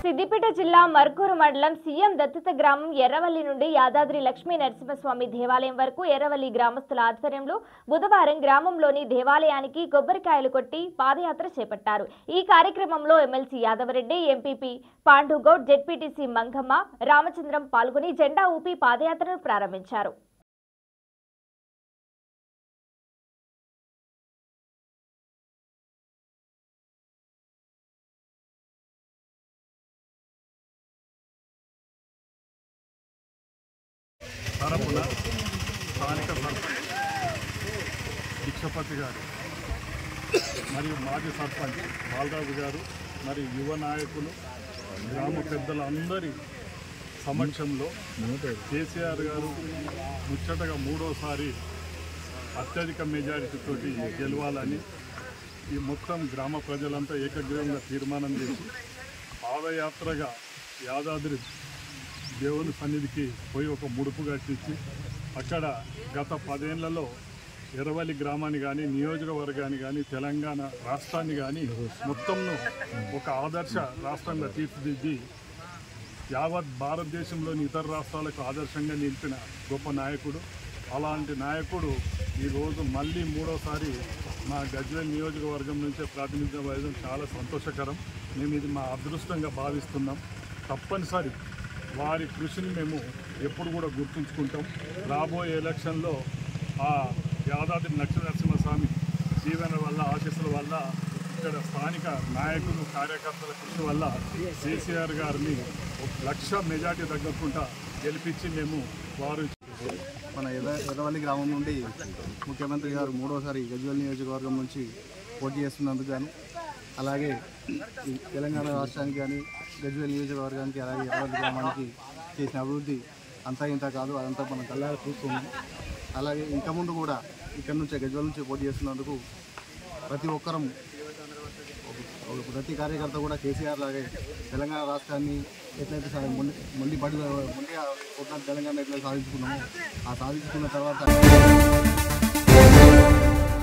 సిద్దిపేట జిల్లా మర్కూరు మండలం సీఎం దత్తిత గ్రామం ఎర్రవల్లి నుండి యాదాద్రి లక్ష్మీ నరసింహస్వామి దేవాలయం వరకు ఎర్రవల్లి గ్రామస్తుల ఆధ్వర్యంలో బుధవారం గ్రామంలోని దేవాలయానికి కొబ్బరికాయలు కొట్టి పాదయాత్ర చేపట్టారు ఈ కార్యక్రమంలో MLC Yadava Reddy MPP Pandu Goud ZPTC Mangamma Ramachandram పాల్గొని జెండా ఊపి పాదయాత్రను ప్రారంభించారు తరపున స్థానిక సర్పంచ్ భిక్షపతి గారు మరియు మాజీ సర్పంచ్ బాలరాజు గారు మరియు యువ నాయకులు గ్రామ పెద్దలందరి సమక్షంలో కేసీఆర్ గారు ముచ్చటగా మూడోసారి అత్యధిక మెజారిటీతో గెలవాలని ఈ మొత్తం గ్రామ ప్రజలంతా ఏకగ్రీవంగా తీర్మానం చేసి పాదయాత్రగా యాదాద్రి దేవుని సన్నిధికి పోయి ఒక ముడుపు కట్టించి అక్కడ గత పదేళ్లలో ఎర్రవల్లి గ్రామాన్ని కానీ నియోజకవర్గాన్ని కానీ తెలంగాణ రాష్ట్రాన్ని కానీ మొత్తంను ఒక ఆదర్శ రాష్ట్రంగా తీర్చిదిద్ది యావత్ భారతదేశంలోని ఇతర రాష్ట్రాలకు ఆదర్శంగా నిలిపిన గొప్ప నాయకుడు అలాంటి నాయకుడు ఈరోజు మళ్ళీ మూడోసారి మా గజ్వేల్ నియోజకవర్గం నుంచే ప్రాతినిధ్యం వహించడం చాలా సంతోషకరం మేము ఇది మా అదృష్టంగా భావిస్తున్నాం తప్పనిసరి వారి కృషిని మేము ఎప్పుడు కూడా గుర్తుంచుకుంటాం రాబోయే ఎలక్షన్లో ఆ యాదాద్రి నరసింహస్వామి దీవెన వల్ల ఆశీస్సుల వల్ల ఇక్కడ స్థానిక నాయకులు కార్యకర్తల కృషి వల్ల కేసీఆర్ గారిని ఒక లక్ష మెజార్టీ తగ్గకుండా గెలిపించి మేము వారు మన ఎర్ర ఎర్రవల్లి గ్రామం నుండి ముఖ్యమంత్రి గారు మూడోసారి గజ్వేల్ నియోజకవర్గం నుంచి పోటీ చేస్తున్నందుకు గాను అలాగే ఈ తెలంగాణ రాష్ట్రానికి కానీ గజ్వేల్ నియోజకవర్గానికి అలాగే ఎర్రవల్లి గ్రామానికి చేసిన అభివృద్ధి అంతా ఇంత కాదు అదంతా మనం కళ్ళారా చూస్తున్నాం అలాగే ఇంకా ముందు కూడా ఇక్కడ నుంచే గజ్వేల్ నుంచి పోటీ చేస్తున్నందుకు ప్రతి ఒక్కరం ఒక ప్రతి కార్యకర్త కూడా కేసీఆర్ లాగే తెలంగాణ రాష్ట్రాన్ని ఎట్లయితే సా- మొండి మొండి పడి మొండిగా కొట్టిన తెలంగాణ ఎట్లయితే సాధించుకున్నామో ఆ సాధించుకున్న తర్వాత